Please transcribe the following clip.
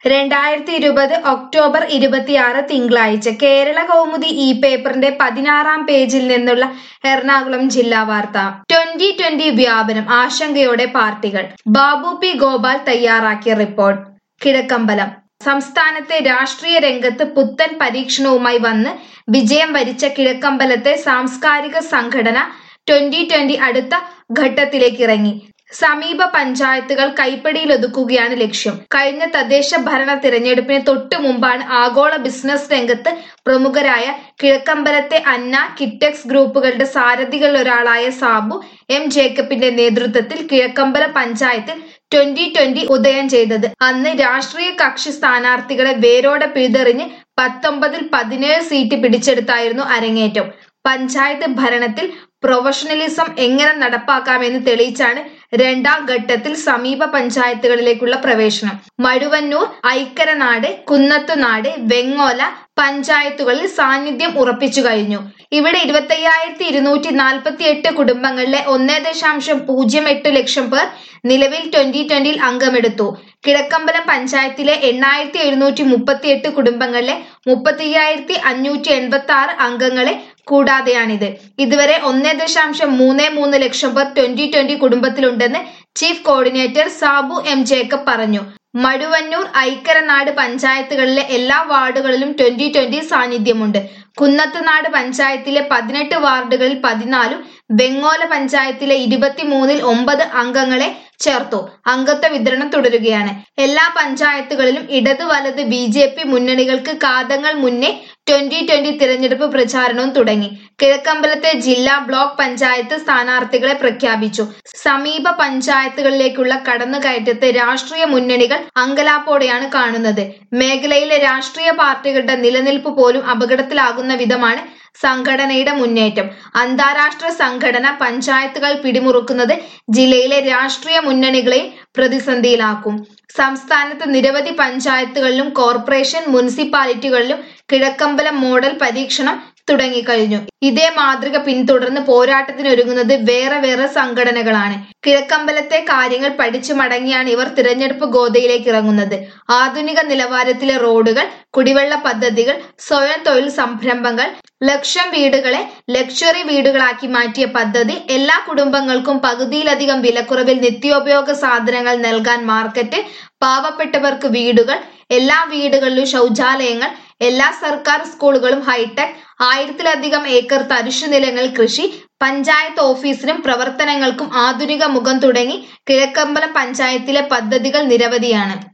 രണ്ടായിരത്തി ഇരുപത് ഒക്ടോബർ ഇരുപത്തിയാറ് തിങ്കളാഴ്ച കേരള കൗമുദി ഈ പേപ്പറിന്റെ പതിനാറാം പേജിൽ നിന്നുള്ള എറണാകുളം ജില്ലാ വാർത്ത ട്വന്റി ട്വന്റി വ്യാപനം ആശങ്കയോടെ പാർട്ടികൾ ബാബു പി ഗോപാൽ തയ്യാറാക്കിയ റിപ്പോർട്ട് കിഴക്കമ്പലം സംസ്ഥാനത്തെ രാഷ്ട്രീയ രംഗത്ത് പുത്തൻ പരീക്ഷണവുമായി വന്ന് വിജയം വരിച്ച കിഴക്കമ്പലത്തെ സാംസ്കാരിക സംഘടന ട്വന്റി ട്വന്റി അടുത്ത ഘട്ടത്തിലേക്ക് ഇറങ്ങി സമീപ പഞ്ചായത്തുകൾ കൈപ്പിടിയിലൊതുക്കുകയാണ് ലക്ഷ്യം കഴിഞ്ഞ തദ്ദേശ ഭരണ തിരഞ്ഞെടുപ്പിന് തൊട്ടു മുമ്പാണ് ആഗോള ബിസിനസ് രംഗത്ത് പ്രമുഖരായ കിഴക്കമ്പലത്തെ അന്ന കിറ്റക്സ് ഗ്രൂപ്പുകളുടെ സാരഥികളിലൊരാളായ സാബു എം ജേക്കബിന്റെ നേതൃത്വത്തിൽ കിഴക്കമ്പലം പഞ്ചായത്തിൽ ട്വന്റി ട്വന്റി ഉദയം ചെയ്തത് അന്ന് രാഷ്ട്രീയ കക്ഷി സ്ഥാനാർത്ഥികളെ വേരോടെ പിഴുതെറിഞ്ഞ് പത്തൊമ്പതിൽ പതിനേഴ് സീറ്റ് പിടിച്ചെടുത്തായിരുന്നു അരങ്ങേറ്റം പഞ്ചായത്ത് ഭരണത്തിൽ പ്രൊഫഷണലിസം എങ്ങനെ നടപ്പാക്കാമെന്ന് തെളിയിച്ചാണ് രണ്ടാം ഘട്ടത്തിൽ സമീപ പഞ്ചായത്തുകളിലേക്കുള്ള പ്രവേശനം മഴുവന്നൂർ ഐക്കരനാട് കുന്നത്തുനാട് വെങ്ങോല പഞ്ചായത്തുകളിൽ സാന്നിധ്യം ഉറപ്പിച്ചു കഴിഞ്ഞു ഇവിടെ ഇരുപത്തയ്യായിരത്തി ഇരുന്നൂറ്റി നാൽപ്പത്തി എട്ട് കുടുംബങ്ങളിലെ ഒന്നേ ദശാംശം പൂജ്യം എട്ട് ലക്ഷം പേർ നിലവിൽ ട്വന്റി ട്വന്റിയിൽ അംഗമെടുത്തു കിഴക്കമ്പലം പഞ്ചായത്തിലെ എണ്ണായിരത്തി എഴുന്നൂറ്റി മുപ്പത്തി എട്ട് കുടുംബങ്ങളിലെ മുപ്പത്തി അഞ്ഞൂറ്റി എൺപത്തി ആറ് അംഗങ്ങളെ കൂടാതെയാണിത് ഇതുവരെ ഒന്നേ ദശാംശം മൂന്ന് മൂന്ന് ലക്ഷം പേർ ട്വന്റി ട്വന്റി കുടുംബത്തിലുണ്ടെന്ന് chief coordinator Sabu M Jacob പറഞ്ഞു മഴുവന്നൂർ ഐക്കരനാട് പഞ്ചായത്തുകളിലെ എല്ലാ വാർഡുകളിലും ട്വന്റി ട്വന്റി സാന്നിധ്യമുണ്ട് കുന്നത്തുനാട് പഞ്ചായത്തിലെ പതിനെട്ട് വാർഡുകളിൽ പതിനാലും വെങ്ങോല പഞ്ചായത്തിലെ ഇരുപത്തിമൂന്നിൽ ഒമ്പത് അംഗങ്ങളെ ചേർത്തു അംഗത്വ വിതരണം തുടരുകയാണ് എല്ലാ പഞ്ചായത്തുകളിലും ഇടത് വലത് ബി ജെ പി മുന്നണികൾക്ക് കാതങ്ങൾ മുന്നേ ട്വന്റി ട്വന്റി തിരഞ്ഞെടുപ്പ് പ്രചാരണവും തുടങ്ങി കിഴക്കമ്പലത്തെ ജില്ലാ ബ്ലോക്ക് പഞ്ചായത്ത് സ്ഥാനാർത്ഥികളെ പ്രഖ്യാപിച്ചു സമീപ പഞ്ചായത്തുകളിലേക്കുള്ള കടന്നുകയറ്റത്തെ രാഷ്ട്രീയ മുന്നണികൾ അങ്കലാപ്പോടെയാണ് കാണുന്നത് മേഖലയിലെ രാഷ്ട്രീയ പാർട്ടികളുടെ നിലനിൽപ്പ് പോലും അപകടത്തിലാകുന്ന വിധമാണ് സംഘടനയുടെ മുന്നേറ്റം അന്താരാഷ്ട്ര സംഘടന പഞ്ചായത്തുകൾ പിടിമുറുക്കുന്നത് ജില്ലയിലെ രാഷ്ട്രീയ മുന്നണികളെയും പ്രതിസന്ധിയിലാക്കും സംസ്ഥാനത്ത് നിരവധി പഞ്ചായത്തുകളിലും കോർപ്പറേഷൻ മുനിസിപ്പാലിറ്റികളിലും കിഴക്കമ്പലം മോഡൽ പരീക്ഷണം തുടങ്ങിക്കഴിഞ്ഞു ഇതേ മാതൃക പിന്തുടർന്ന് പോരാട്ടത്തിനൊരുങ്ങുന്നത് വേറെ വേറെ സംഘടനകളാണ് കിഴക്കമ്പലത്തെ കാര്യങ്ങൾ പഠിച്ചു മടങ്ങിയാണ് ഇവർ തിരഞ്ഞെടുപ്പ് ഗോതയിലേക്ക് ഇറങ്ങുന്നത് ആധുനിക നിലവാരത്തിലെ റോഡുകൾ കുടിവെള്ള പദ്ധതികൾ സ്വയം തൊഴിൽ സംരംഭങ്ങൾ ലക്ഷം വീടുകളെ ലക്ഷറി വീടുകളാക്കി മാറ്റിയ പദ്ധതി എല്ലാ കുടുംബങ്ങൾക്കും പകുതിയിലധികം വിലക്കുറവിൽ നിത്യോപയോഗ സാധനങ്ങൾ നൽകാൻ മാർക്കറ്റ് പാവപ്പെട്ടവർക്ക് വീടുകൾ എല്ലാ വീടുകളിലും ശൗചാലയങ്ങൾ എല്ലാ സർക്കാർ സ്കൂളുകളും ഹൈടെക് ആയിരത്തിലധികം ഏക്കർ തരിശു നിലങ്ങൾ കൃഷി പഞ്ചായത്ത് ഓഫീസിനും പ്രവർത്തനങ്ങൾക്കും ആധുനിക മുഖം തുടങ്ങി കിഴക്കമ്പലം പഞ്ചായത്തിലെ പദ്ധതികൾ നിരവധിയാണ്